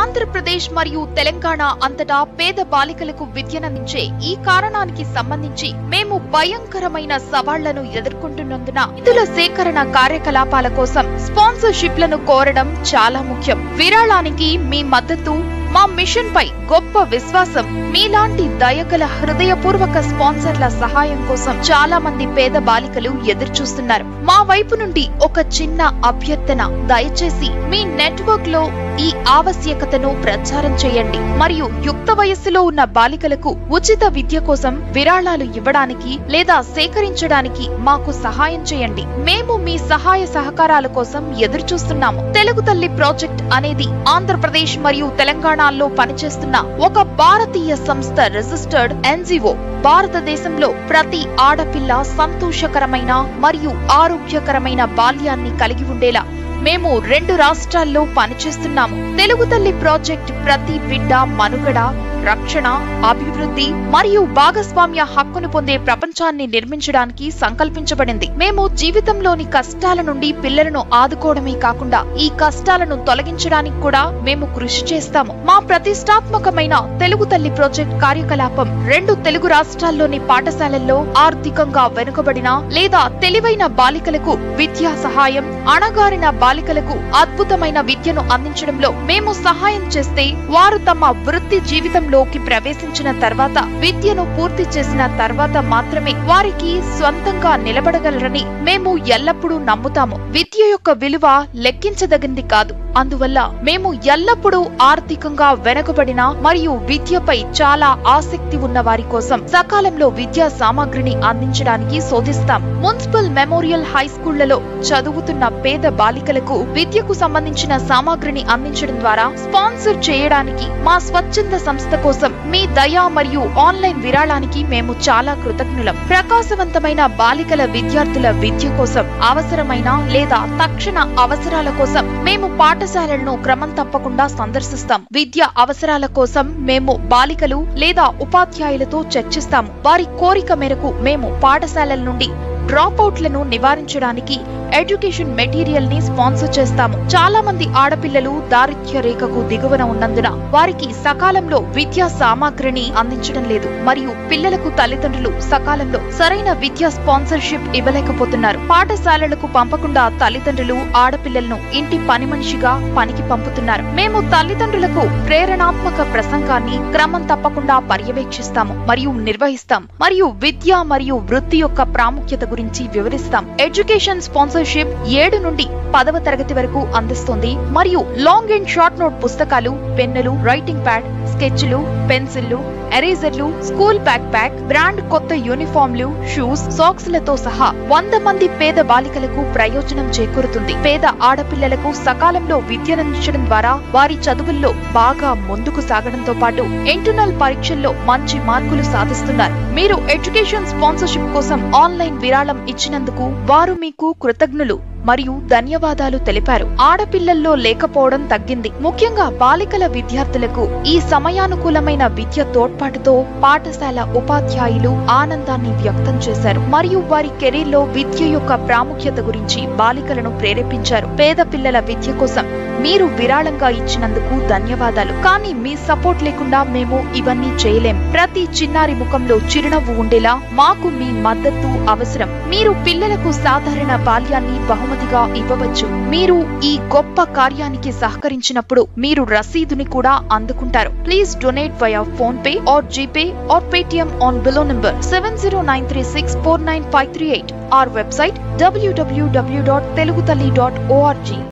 ఆంధ్రప్రదేశ్ మరియు తెలంగాణ అంతటా పేద బాలికలకు విద్యనందించే ఈ కారణానికి సంబంధించి మేము భయంకరమైన సవాళ్లను ఎదుర్కొంటున్నందున నిధుల సేకరణ కార్యకలాపాల కోసం స్పాన్సర్షిప్లను కోరడం చాలా ముఖ్యం విరాళానికి మీ మద్దతు మా మిషన్ పై గొప్ప విశ్వాసం మీలాంటి దయగల హృదయపూర్వక స్పాన్సర్ల సహాయం కోసం చాలా మంది పేద బాలికలు ఎదురు చూస్తున్నారు మా వైపు నుండి ఒక చిన్న అభ్యర్థన దయచేసి మీ నెట్వర్క్ లో ఈ ఆవశ్యకతను ప్రచారం చేయండి మరియు యుక్త వయస్సులో ఉన్న బాలికలకు ఉచిత విద్య కోసం విరాళాలు ఇవ్వడానికి లేదా సేకరించడానికి మాకు సహాయం చేయండి మేము మీ సహాయ సహకారాల కోసం ఎదురు చూస్తున్నాము తెలుగు తల్లి ప్రాజెక్ట్ అనేది ఆంధ్రప్రదేశ్ మరియు తెలంగాణలో పనిచేస్తున్న ఒక భారతీయ సంస్థ రిజిస్టర్డ్ ఎన్జిఓ భారతదేశంలో ప్రతి ఆడపిల్ల సంతోషకరమైన మరియు ఆరోగ్యకరమైన బాల్యాన్ని కలిగి ఉండేలా మేము రెండు రాష్ట్రాల్లో పనిచేస్తున్నాము తెలుగు తల్లి ప్రాజెక్ట్ ప్రతి బిడ్డ మనుగడ రక్షణ అభివృద్ధి మరియు భాగస్వామ్య హక్కును పొందే ప్రపంచాన్ని నిర్మించడానికి సంకల్పించబడింది మేము జీవితంలోని కష్టాల నుండి పిల్లలను ఆదుకోవడమే కాకుండా ఈ కష్టాలను తొలగించడానికి కూడా మేము కృషి చేస్తాము మా ప్రతిష్టాత్మకమైన తెలుగు తల్లి ప్రాజెక్ట్ కార్యకలాపం రెండు తెలుగు రాష్ట్రాల్లోని పాఠశాలల్లో ఆర్థికంగా వెనుకబడిన లేదా తెలివైన బాలికలకు విద్యా సహాయం అణగారిన బాలికలకు అద్భుతమైన విద్యను అందించడంలో మేము సహాయం చేస్తే వారు తమ వృత్తి జీవితంలోకి ప్రవేశించిన తర్వాత విద్యను పూర్తి చేసిన తర్వాత మాత్రమే వారికి స్వంతంగా నిలబడగలరని మేము ఎల్లప్పుడూ నమ్ముతాము విద్య యొక్క విలువ లెక్కించదగింది కాదు అందువల్ల మేము ఎల్లప్పుడూ ఆర్థికంగా వెనుకబడిన మరియు విద్యపై చాలా ఆసక్తి ఉన్న వారి కోసం సకాలంలో విద్యా సామాగ్రిని అందించడానికి శోధిస్తాం మున్సిపల్ మెమోరియల్ హై స్కూళ్లలో చదువుతున్న పేద బాలికలకు విద్యకు సంబంధించిన సామాగ్రిని అందించడం ద్వారా స్పాన్సర్ చేయడానికి మా స్వచ్ఛంద సంస్థ కోసం మీ దయ మరియు ఆన్లైన్ విరాళానికి మేము చాలా కృతజ్ఞులం ప్రకాశవంతమైన బాలికల విద్యార్థుల విద్య కోసం అవసరమైన లేదా తక్షణ అవసరాల కోసం మేము పాఠశాలలను క్రమం తప్పకుండా సందర్శిస్తాం విద్య అవసరాల కోసం మేము బాలికలు లేదా ఉపాధ్యాయులతో చర్చిస్తాము వారి కోరిక మేరకు మేము పాఠశాలల నుండి డ్రాప్ అవుట్లను నివారించడానికి ఎడ్యుకేషన్ మెటీరియల్ ని స్పాన్సర్ చేస్తాము చాలా మంది ఆడపిల్లలు దారిద్ర్య రేఖకు దిగువన ఉన్నందున వారికి సకాలంలో విద్యా సామాగ్రిని అందించడం లేదు మరియు పిల్లలకు తల్లిదండ్రులు సకాలంలో సరైన విద్యా స్పాన్సర్షిప్ ఇవ్వలేకపోతున్నారు పాఠశాలలకు పంపకుండా తల్లిదండ్రులు ఆడపిల్లలను ఇంటి పని మనిషిగా పనికి పంపుతున్నారు మేము తల్లిదండ్రులకు ప్రేరణాత్మక ప్రసంగాన్ని క్రమం తప్పకుండా పర్యవేక్షిస్తాము మరియు నిర్వహిస్తాం మరియు విద్య మరియు వృత్తి యొక్క ప్రాముఖ్యత గురించి వివరిస్తాం ఎడ్యుకేషన్ స్పాన్సర్షిప్ ఏడు నుండి పదవ తరగతి వరకు అందిస్తుంది మరియు లాంగ్ అండ్ షార్ట్ నోట్ పుస్తకాలు పెన్నులు రైటింగ్ ప్యాడ్ స్కెచ్లు పెన్సిళ్లు ఎరేజర్లు స్కూల్ బ్యాక్ ప్యాక్ బ్రాండ్ కొత్త యూనిఫామ్లు షూస్ సాక్స్ లతో సహా వంద మంది పేద బాలికలకు ప్రయోజనం చేకూరుతుంది పేద ఆడపిల్లలకు సకాలంలో విద్యనందించడం ద్వారా వారి చదువుల్లో బాగా ముందుకు సాగడంతో పాటు ఇంటర్నల్ పరీక్షల్లో మంచి మార్కులు సాధిస్తున్నారు మీరు ఎడ్యుకేషన్ స్పాన్సర్షిప్ కోసం ఆన్లైన్ విరాళం ఇచ్చినందుకు వారు మీకు కృతజ్ఞులు మరియు ధన్యవాదాలు తెలిపారు ఆడపిల్లల్లో లేకపోవడం తగ్గింది ముఖ్యంగా బాలికల విద్యార్థులకు ఈ సమయానుకూలమైన విద్య తోడ్పాటుతో పాఠశాల ఉపాధ్యాయులు ఆనందాన్ని వ్యక్తం చేశారు మరియు వారి కెరీర్ లో విద్య యొక్క ప్రాముఖ్యత గురించి బాలికలను ప్రేరేపించారు పేద పిల్లల విద్య కోసం మీరు విరాళంగా ఇచ్చినందుకు ధన్యవాదాలు కానీ మీ సపోర్ట్ లేకుండా మేము ఇవన్నీ చేయలేం ప్రతి చిన్నారి ముఖంలో చిరునవ్వు ఉండేలా మాకు మీ మద్దతు అవసరం మీరు పిల్లలకు సాధారణ బాల్యాన్ని బహుమతిగా ఇవ్వవచ్చు మీరు ఈ గొప్ప కార్యానికి సహకరించినప్పుడు మీరు రసీదుని కూడా అందుకుంటారు please donate via PhonePe or GPay or Paytm on below number seven zero nine three six four nine five three eight or website W W W dot Telugutalli dot ORG